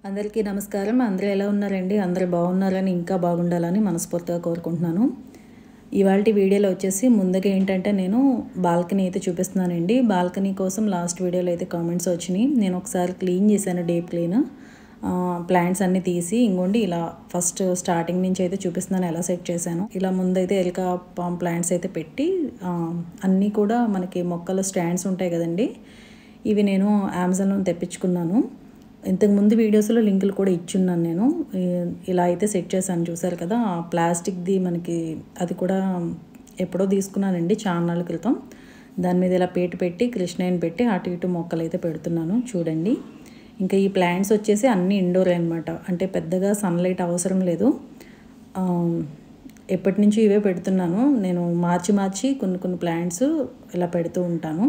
అందరికీ నమస్కారం అందరూ ఎలా ఉన్నారండి అందరూ బాగున్నారని ఇంకా బాగుండాలని మనస్ఫూర్తిగా కోరుకుంటున్నాను ఇవాళ వీడియోలో వచ్చేసి ముందుగా ఏంటంటే నేను బాల్కనీ అయితే చూపిస్తున్నానండి బాల్కనీ కోసం లాస్ట్ వీడియోలో అయితే కామెంట్స్ వచ్చినాయి నేను ఒకసారి క్లీన్ చేశాను డీప్ క్లీన్ ప్లాంట్స్ అన్నీ తీసి ఇంకోండి ఇలా ఫస్ట్ స్టార్టింగ్ నుంచి అయితే చూపిస్తున్నాను ఎలా సెట్ చేశాను ఇలా ముందైతే ఎలికా పామ్ ప్లాంట్స్ అయితే పెట్టి ఆ, అన్నీ కూడా మనకి మొక్కల స్టాండ్స్ ఉంటాయి కదండి ఇవి నేను అమెజాన్లో తెప్పించుకున్నాను ఇంతకు ముందు వీడియోస్లో లింకులు కూడా ఇచ్చున్నాను నేను ఈ- ఇలా అయితే సెట్ చేశాను చూసారు కదా ఆ ప్లాస్టిక్ది మనకి అది కూడా ఎప్పుడో తీసుకున్నానండి చాలా నాళ్ళ క్రితం దాని మీద ఇలా పేటు పెట్టి కృష్ణయ్యని పెట్టి అటు ఇటు మొక్కలు అయితే పెడుతున్నాను చూడండి ఇంకా ఈ ప్లాంట్స్ వచ్చేసి అన్నీ ఇండోర్ అనమాట అంటే పెద్దగా సన్లైట్ అవసరం లేదు ఆ, ఎప్పటి నుంచి ఇవే పెడుతున్నాను నేను మార్చి మార్చి కొన్ని కొన్ని ప్లాంట్స్ ఇలా పెడుతూ ఉంటాను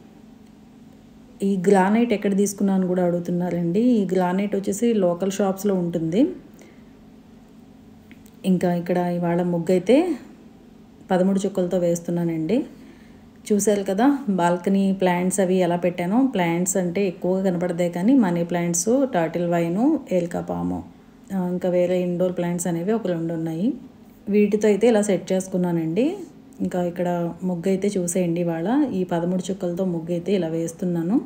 ఈ గ్రానైట్ ఎక్కడ తీసుకున్నాను కూడా అడుగుతున్నారండి ఈ గ్రానైట్ వచ్చేసి లోకల్ షాప్స్లో ఉంటుంది ఇంకా ఇక్కడ ఇవాళ ముగ్గు అయితే పదమూడు చుక్కలతో వేస్తున్నానండి చూశారు కదా బాల్కనీ ప్లాంట్స్ అవి ఎలా పెట్టానో ప్లాంట్స్ అంటే ఎక్కువగా కనపడతాయి కానీ మనీ ప్లాంట్స్ టాటిల్ వైను ఏల్కా పాము ఆ, ఇంకా వేరే ఇండోర్ ప్లాంట్స్ అనేవి ఒక రెండు ఉన్నాయి వీటితో అయితే ఇలా సెట్ చేసుకున్నానండి ఇంకా ఇక్కడ ముగ్గు అయితే చూసేయండి ఇవాళ ఈ పదమూడు చుక్కలతో ముగ్గు అయితే ఇలా వేస్తున్నాను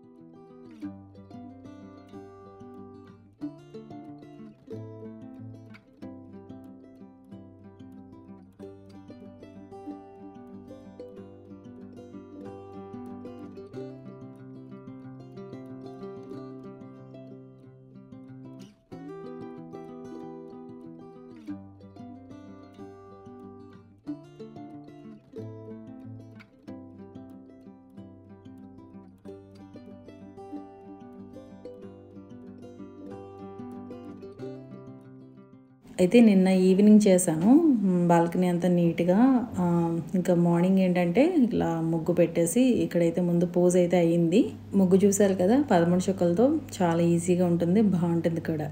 అయితే నిన్న ఈవినింగ్ చేశాను బాల్కనీ అంతా నీట్గా ఆ, ఇంకా మార్నింగ్ ఏంటంటే ఇలా ముగ్గు పెట్టేసి ఇక్కడైతే ముందు పూజ అయితే అయ్యింది ముగ్గు చూసారు కదా పదమూడు చుక్కలతో చాలా ఈజీగా ఉంటుంది బాగుంటుంది కూడా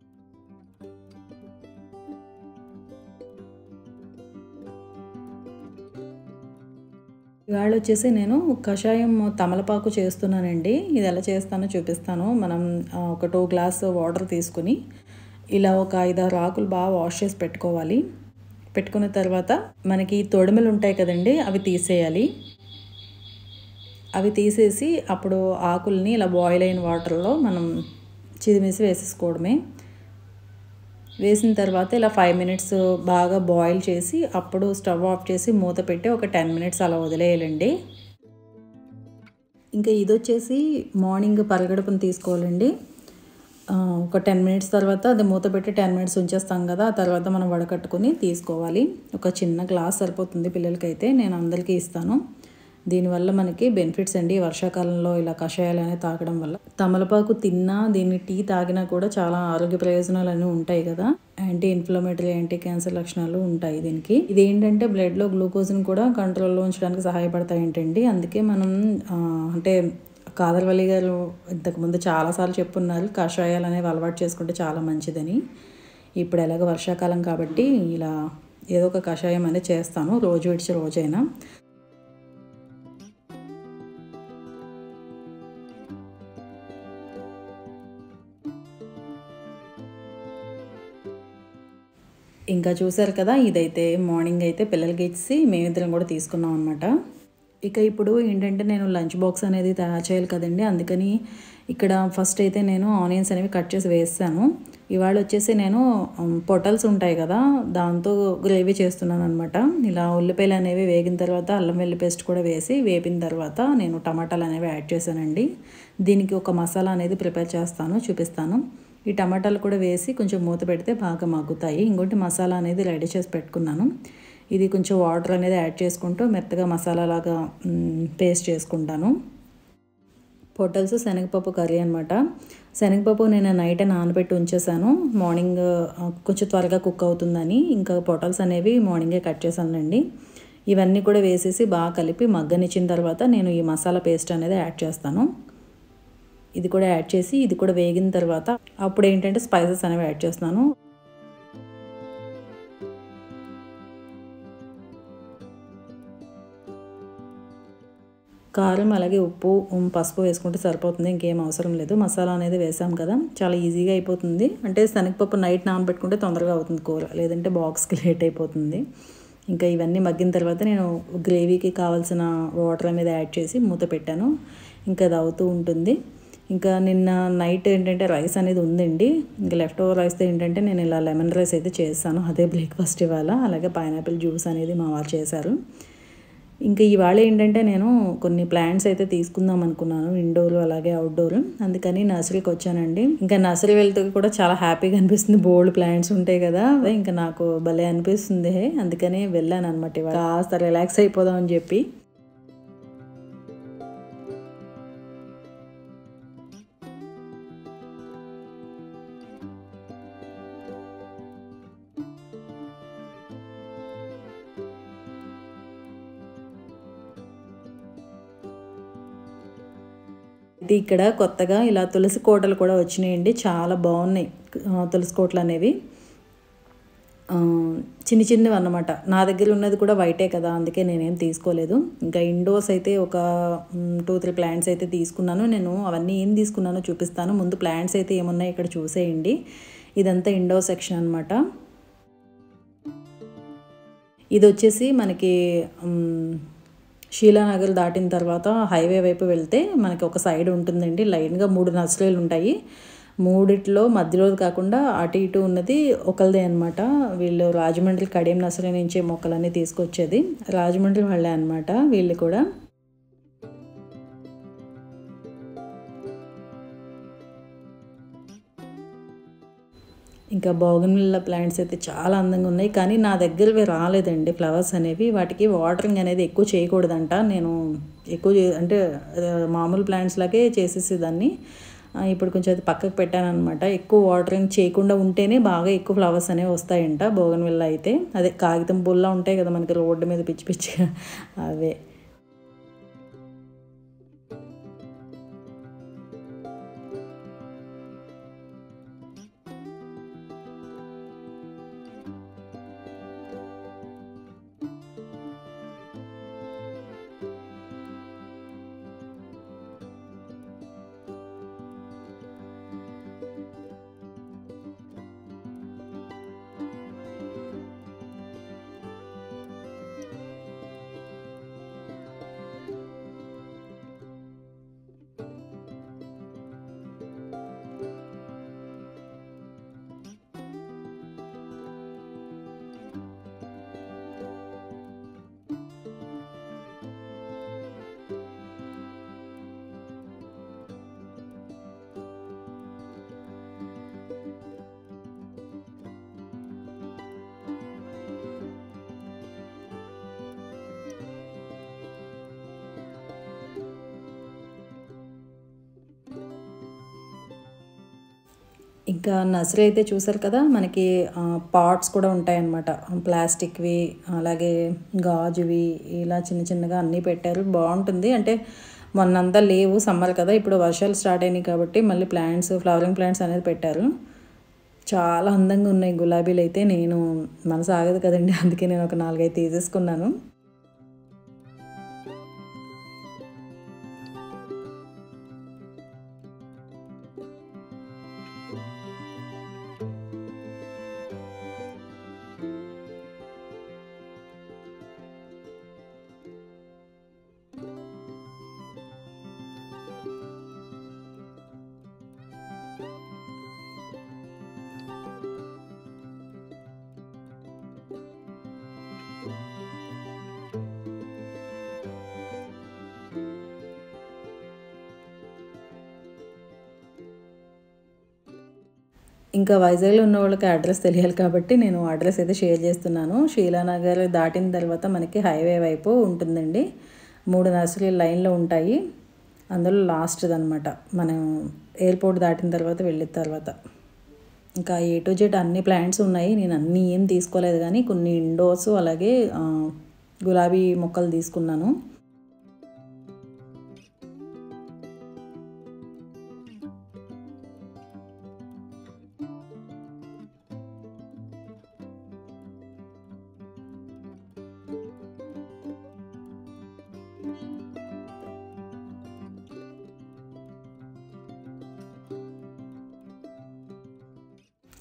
ఇవాళ వచ్చేసి నేను కషాయం తమలపాకు చేస్తున్నానండి ఇది ఎలా చేస్తానో చూపిస్తాను మనం ఆ, ఒక టూ గ్లాస్ వాటర్ తీసుకుని ఇలా ఒక ఐదారు ఆకులు బాగా వాష్ చేసి పెట్టుకోవాలి పెట్టుకున్న తర్వాత మనకి తొడిమెలు ఉంటాయి కదండి అవి తీసేయాలి అవి తీసేసి అప్పుడు ఆకుల్ని ఇలా బాయిల్ అయిన వాటర్లో మనం చిదిమేసి వేసేసుకోవడమే వేసిన తర్వాత ఇలా ఫైవ్ మినిట్స్ బాగా బాయిల్ చేసి అప్పుడు స్టవ్ ఆఫ్ చేసి మూత పెట్టి ఒక టెన్ మినిట్స్ అలా వదిలేయాలండి ఇంకా ఇది వచ్చేసి మార్నింగ్ పరగడుపుని తీసుకోవాలండి ఆ, ఒక టెన్ మినిట్స్ తర్వాత అది మూత పెట్టి టెన్ మినిట్స్ ఉంచేస్తాం కదా ఆ తర్వాత మనం వడకట్టుకుని తీసుకోవాలి ఒక చిన్న గ్లాస్ సరిపోతుంది పిల్లలకైతే నేను అందరికీ ఇస్తాను దీనివల్ల మనకి బెనిఫిట్స్ అండి ఈ వర్షాకాలంలో ఇలా కషాయాలు అనేవి తాగడం వల్ల తమలపాకు తిన్నా దీన్ని టీ తాగినా కూడా చాలా ఆరోగ్య ప్రయోజనాలు అనేవి ఉంటాయి కదా యాంటీ ఇన్ఫ్లమేటరీ యాంటీ క్యాన్సర్ లక్షణాలు ఉంటాయి దీనికి ఇది ఏంటంటే బ్లడ్లో గ్లూకోజ్ని కూడా కంట్రోల్లో ఉంచడానికి సహాయపడతాయి ఏంటండి అందుకే మనం ఆ, అంటే కాదర్వల్లి గారు ఇంతకుముందు చాలాసార్లు చెప్పున్నారు కషాయాలు అనేవి అలవాటు చేసుకుంటే చాలా మంచిదని ఇప్పుడు ఎలాగ వర్షాకాలం కాబట్టి ఇలా ఏదో ఒక కషాయం అనేది చేస్తాను రోజు విడిచి రోజైనా ఇంకా చూసారు కదా ఇదైతే మార్నింగ్ అయితే పిల్లలకి ఇచ్చి మేమిద్దరం కూడా తీసుకున్నాం అనమాట ఇక ఇప్పుడు ఏంటంటే నేను లంచ్ బాక్స్ అనేది తయారు చేయాలి కదండి అందుకని ఇక్కడ ఫస్ట్ అయితే నేను ఆనియన్స్ అనేవి కట్ చేసి వేస్తాను ఇవాళ వచ్చేసి నేను పొటల్స్ ఉంటాయి కదా దాంతో గ్రేవీ చేస్తున్నాను అనమాట ఇలా ఉల్లిపాయలు అనేవి వేగిన తర్వాత అల్లం వెల్లి పేస్ట్ కూడా వేసి వేపిన తర్వాత నేను టమాటాలు అనేవి యాడ్ చేశానండి దీనికి ఒక మసాలా అనేది ప్రిపేర్ చేస్తాను చూపిస్తాను ఈ టమాటాలు కూడా వేసి కొంచెం మూత పెడితే బాగా మగ్గుతాయి ఇంకోటి మసాలా అనేది రెడీ చేసి పెట్టుకున్నాను ఇది కొంచెం వాటర్ అనేది యాడ్ చేసుకుంటూ మెత్తగా మసాలా లాగా పేస్ట్ చేసుకుంటాను పొటల్స్ శనగపప్పు కర్రీ అనమాట శనగపప్పు నేను నైట్ నానబెట్టి ఉంచేసాను మార్నింగ్ ఆ, కొంచెం త్వరగా కుక్ అవుతుందని ఇంకా పొటల్స్ అనేవి మార్నింగే కట్ చేశానండి ఇవన్నీ కూడా వేసేసి బాగా కలిపి మగ్గనిచ్చిన తర్వాత నేను ఈ మసాలా పేస్ట్ అనేది యాడ్ చేస్తాను ఇది కూడా యాడ్ చేసి ఇది కూడా వేగిన తర్వాత అప్పుడు ఏంటంటే స్పైసెస్ అనేవి యాడ్ చేస్తున్నాను కారం అలాగే ఉప్పు ఉమ్, పసుపు వేసుకుంటే సరిపోతుంది ఇంకేం అవసరం లేదు మసాలా అనేది వేసాం కదా చాలా ఈజీగా అయిపోతుంది అంటే శనగపప్పు నైట్ నానబెట్టుకుంటే తొందరగా అవుతుంది కూర లేదంటే బాక్స్కి లేట్ అయిపోతుంది ఇంకా ఇవన్నీ మగ్గిన తర్వాత నేను గ్రేవీకి కావాల్సిన వాటర్ అనేది యాడ్ చేసి మూత పెట్టాను ఇంకా అది అవుతూ ఉంటుంది ఇంకా నిన్న నైట్ ఏంటంటే రైస్ అనేది ఉందండి ఇంకా లెఫ్ట్ ఓవర్ రైస్తో ఏంటంటే నేను ఇలా లెమన్ రైస్ అయితే చేస్తాను అదే బ్రేక్ఫాస్ట్ ఇవాళ అలాగే పైనాపిల్ జ్యూస్ అనేది మా వారు చేశారు ఇంకా ఇవాళ ఏంటంటే నేను కొన్ని ప్లాంట్స్ అయితే తీసుకుందాం అనుకున్నాను ఇండోర్ అలాగే అవుట్డోర్ అందుకని నర్సరీకి వచ్చానండి ఇంకా నర్సరీ వెళ్తూ కూడా చాలా హ్యాపీగా అనిపిస్తుంది బోల్డ్ ప్లాంట్స్ ఉంటాయి కదా అదే ఇంకా నాకు భలే అనిపిస్తుంది అందుకని వెళ్ళాను అనమాట ఇవాళ కాస్త రిలాక్స్ అయిపోదాం అని చెప్పి ఇది ఇక్కడ కొత్తగా ఇలా తులసి కోటలు కూడా వచ్చినాయండి చాలా బాగున్నాయి ఆ, తులసి కోటలు అనేవి ఆ, చిన్న చిన్నవి అన్నమాట నా దగ్గర ఉన్నది కూడా వైటే కదా అందుకే నేనేం తీసుకోలేదు ఇంకా ఇండోర్స్ అయితే ఒక టూ త్రీ ప్లాంట్స్ అయితే తీసుకున్నాను నేను అవన్నీ ఏం తీసుకున్నానో చూపిస్తాను ముందు ప్లాంట్స్ అయితే ఏమున్నాయి ఇక్కడ చూసేయండి ఇదంతా ఇండోర్ సెక్షన్ అనమాట ఇది వచ్చేసి మనకి మ్, శీలానగర్ దాటిన తర్వాత హైవే వైపు వెళ్తే మనకి ఒక సైడ్ ఉంటుందండి లైన్గా మూడు నర్సరీలు ఉంటాయి మూడిట్లో మధ్యలో కాకుండా అటు ఇటు ఉన్నది ఒకరిదే అనమాట వీళ్ళు రాజమండ్రి కడియం నర్సరీ నుంచే మొక్కలన్నీ తీసుకొచ్చేది రాజమండ్రి వాళ్ళే అనమాట వీళ్ళు కూడా ఇంకా బోగన్విల్లా ప్లాంట్స్ అయితే చాలా అందంగా ఉన్నాయి కానీ నా దగ్గరవి రాలేదండి ఫ్లవర్స్ అనేవి వాటికి వాటరింగ్ అనేది ఎక్కువ చేయకూడదంట నేను ఎక్కువ చే- అంటే ఆ, మామూలు ప్లాంట్స్ లాగే చేసేసేదాన్ని ఆ, ఇప్పుడు కొంచెం అది పక్కకు పెట్టాను అనమాట ఎక్కువ వాటరింగ్ చేయకుండా ఉంటేనే బాగా ఎక్కువ ఫ్లవర్స్ అనేవి వస్తాయంట బోగన్విల్లా అయితే అదే కాగితం పుల్లా ఉంటాయి కదా మనకి రోడ్డు మీద పిచ్చి పిచ్చిగా అవే ఇంకా నర్సరీ అయితే చూసారు కదా మనకి పాట్స్ కూడా ఉంటాయన్నమాట ప్లాస్టిక్వి అలాగే గాజువి ఇలా చిన్న చిన్నగా అన్నీ పెట్టారు బాగుంటుంది అంటే మొన్నంతా లేవు సమ్మర్ కదా ఇప్పుడు వర్షాలు స్టార్ట్ అయినాయి కాబట్టి మళ్ళీ ప్లాంట్స్ ఫ్లవరింగ్ ప్లాంట్స్ అనేది పెట్టారు చాలా అందంగా ఉన్నాయి గులాబీలు అయితే నేను మనసు ఆగదు కదండి అందుకే నేను ఒక నాలుగైదు తీసేసుకున్నాను ఇంకా వైజాగ్లో ఉన్న వాళ్ళకి అడ్రస్ తెలియాలి కాబట్టి నేను అడ్రస్ అయితే షేర్ చేస్తున్నాను షీలానగర్ దాటిన తర్వాత మనకి హైవే వైపు ఉంటుందండి మూడు నర్సరీలు లైన్లో ఉంటాయి అందులో లాస్ట్ది అనమాట మనం ఎయిర్పోర్ట్ దాటిన తర్వాత వెళ్ళిన తర్వాత ఇంకా ఏ టు జెడ్ అన్ని ప్లాంట్స్ ఉన్నాయి నేను అన్నీ ఏం తీసుకోలేదు కానీ కొన్ని ఇండోర్స్ అలాగే ఆ, గులాబీ మొక్కలు తీసుకున్నాను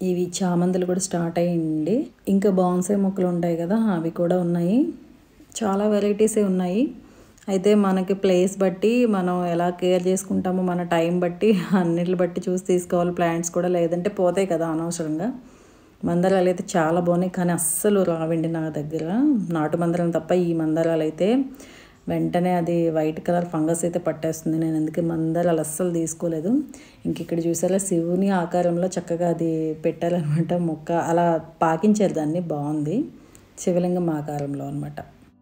ఇవి చామంతులు కూడా స్టార్ట్ అయ్యింది ఇంకా బాన్సే మొక్కలు ఉంటాయి కదా అవి కూడా ఉన్నాయి చాలా వెరైటీసే ఉన్నాయి అయితే మనకి ప్లేస్ బట్టి మనం ఎలా కేర్ చేసుకుంటామో మన టైం బట్టి అన్నిటిని బట్టి చూసి తీసుకోవాలి ప్లాంట్స్ కూడా లేదంటే పోతాయి కదా అనవసరంగా మందారాలు అయితే చాలా బాగున్నాయి కానీ అస్సలు రావండి నా దగ్గర నాటు మందారం తప్ప ఈ మందారాలు అయితే వెంటనే అది వైట్ కలర్ ఫంగస్ అయితే పట్టేస్తుంది నేను అందుకే మందారాలు అస్సలు తీసుకోలేదు ఇంక ఇక్కడ చూసారా శివుని ఆకారంలో చక్కగా అది పెట్టారనమాట మొక్క అలా పాకించారు దాన్ని బాగుంది శివలింగం ఆకారంలో అనమాట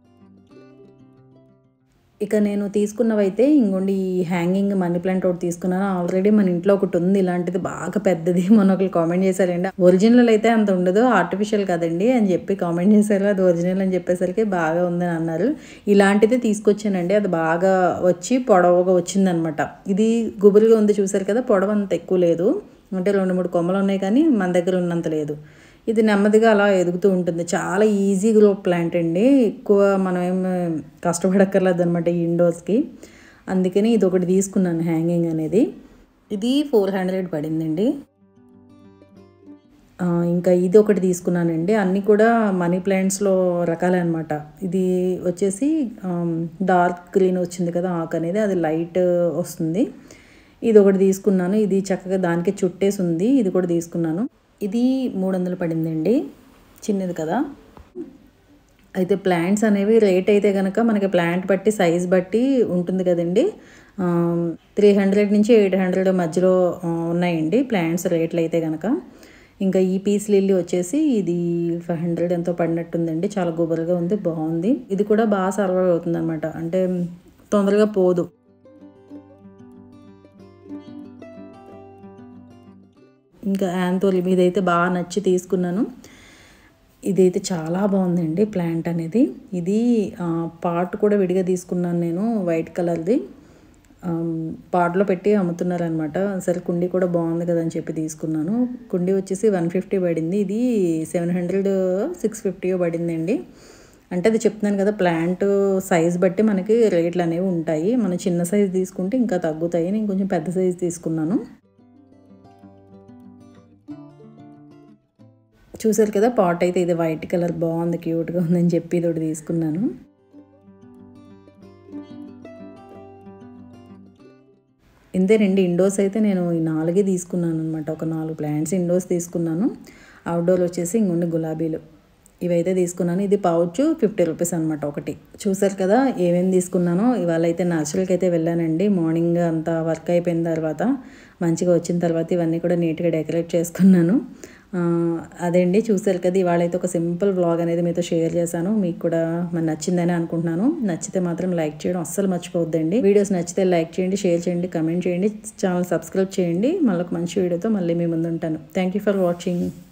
ఇక నేను తీసుకున్నవైతే ఇంకోండి ఈ హ్యాంగింగ్ మనీ ప్లాంట్ ఒకటి తీసుకున్నాను ఆల్రెడీ మన ఇంట్లో ఒకటి ఉంది ఇలాంటిది బాగా పెద్దది మొన్న ఒకరు కామెంట్ చేశారండి ఒరిజినల్ అయితే అంత ఉండదు ఆర్టిఫిషియల్ కదండి అని చెప్పి కామెంట్ చేశారు అది ఒరిజినల్ అని చెప్పేసరికి బాగా ఉందని అన్నారు ఇలాంటిది తీసుకొచ్చానండి అది బాగా వచ్చి పొడవుగా వచ్చిందనమాట ఇది గుబురుగా ఉంది చూసారు కదా పొడవు అంత ఎక్కువ లేదు అంటే రెండు మూడు కొమ్మలు ఉన్నాయి కానీ మన దగ్గర ఉన్నంత లేదు ఇది నెమ్మదిగా అలా ఎదుగుతూ ఉంటుంది చాలా ఈజీ గ్రో ప్లాంట్ అండి ఎక్కువ మనం ఏం కష్టపడక్కర్లేదు అనమాట ఈ ఇండోర్స్కి అందుకని ఇది ఒకటి తీసుకున్నాను హ్యాంగింగ్ అనేది ఇది ఫోర్ హండ్రెడ్ పడిందండి ఆ, ఇంకా ఇది ఒకటి తీసుకున్నానండి అన్నీ కూడా మనీ ప్లాంట్స్లో రకాలే అనమాట ఇది వచ్చేసి డార్క్ గ్రీన్ వచ్చింది కదా ఆకు అనేది అది లైట్ వస్తుంది ఇది ఒకటి తీసుకున్నాను ఇది చక్కగా దానికి చుట్టేసి ఉంది ఇది కూడా తీసుకున్నాను ఇది మూడు వందలు పడిందండి చిన్నది కదా అయితే ప్లాంట్స్ అనేవి రేట్ అయితే కనుక మనకి ప్లాంట్ బట్టి సైజ్ బట్టి ఉంటుంది కదండి త్రీ హండ్రెడ్ నుంచి ఎయిట్ హండ్రెడ్ మధ్యలో ఆ, ఉన్నాయండి ప్లాంట్స్ రేట్లు అయితే కనుక ఇంకా ఈ పీస్ లిల్లీ వచ్చేసి ఇది ఫైవ్ హండ్రెడ్ ఎంతో పడినట్టుందండి చాలా గుబురుగా ఉంది బాగుంది ఇది కూడా బాగా సర్వైవ్ అవుతుంది అనమాట అంటే తొందరగా పోదు ఇంకా యాంతోలిమ్ ఇదైతే బాగా నచ్చి తీసుకున్నాను ఇదైతే చాలా బాగుందండి ప్లాంట్ అనేది ఇది ఆ, పాట్ కూడా విడిగా తీసుకున్నాను నేను వైట్ కలర్ది పాట్లో పెట్టి అమ్ముతున్నారనమాట సరే కుండీ కూడా బాగుంది కదా అని చెప్పి తీసుకున్నాను కుండీ వచ్చేసి వన్ ఫిఫ్టీ పడింది ఇది సెవెన్ హండ్రెడ్ సిక్స్ ఫిఫ్టీయో పడిందండి అంటే అది చెప్తున్నాను కదా ప్లాంట్ సైజ్ బట్టి మనకి రేట్లు అనేవి ఉంటాయి మనం చిన్న సైజ్ తీసుకుంటే ఇంకా తగ్గుతాయి నేను కొంచెం పెద్ద సైజ్ తీసుకున్నాను చూసారు కదా పాట్ అయితే ఇది వైట్ కలర్ బాగుంది క్యూట్గా ఉందని చెప్పి ఇది ఒకటి తీసుకున్నాను ఇంతే రెండు ఇండోర్స్ అయితే నేను ఈ నాలుగే తీసుకున్నాను అనమాట ఒక నాలుగు ప్లాంట్స్ ఇండోర్స్ తీసుకున్నాను అవుట్డోర్ వచ్చేసి ఇంకొన్ని గులాబీలు ఇవైతే తీసుకున్నాను ఇది పౌచ్ ఫిఫ్టీ రూపీస్ అనమాట ఒకటి చూసారు కదా ఏమేమి తీసుకున్నానో ఇవాళ అయితే నర్సరీకి అయితే వెళ్ళానండి మార్నింగ్ అంతా వర్క్ అయిపోయిన తర్వాత మంచిగా వచ్చిన తర్వాత ఇవన్నీ కూడా నీట్గా డెకరేట్ చేసుకున్నాను ఆ, అదండి చూసారు కదా ఇవాళ అయితే ఒక సింపుల్ వ్లాగ్ అనేది మీతో షేర్ చేశాను మీకు కూడా మరి నచ్చిందని అనుకుంటున్నాను నచ్చితే మాత్రం లైక్ చేయడం అస్సలు మర్చిపోవద్దండి వీడియోస్ నచ్చితే లైక్ చేయండి షేర్ చేయండి కమెంట్ చేయండి ఛానల్ సబ్స్క్రైబ్ చేయండి మళ్ళీ ఒక మంచి వీడియోతో మళ్ళీ మీ ముందు ఉంటాను థ్యాంక్ యూ ఫర్ వాచింగ్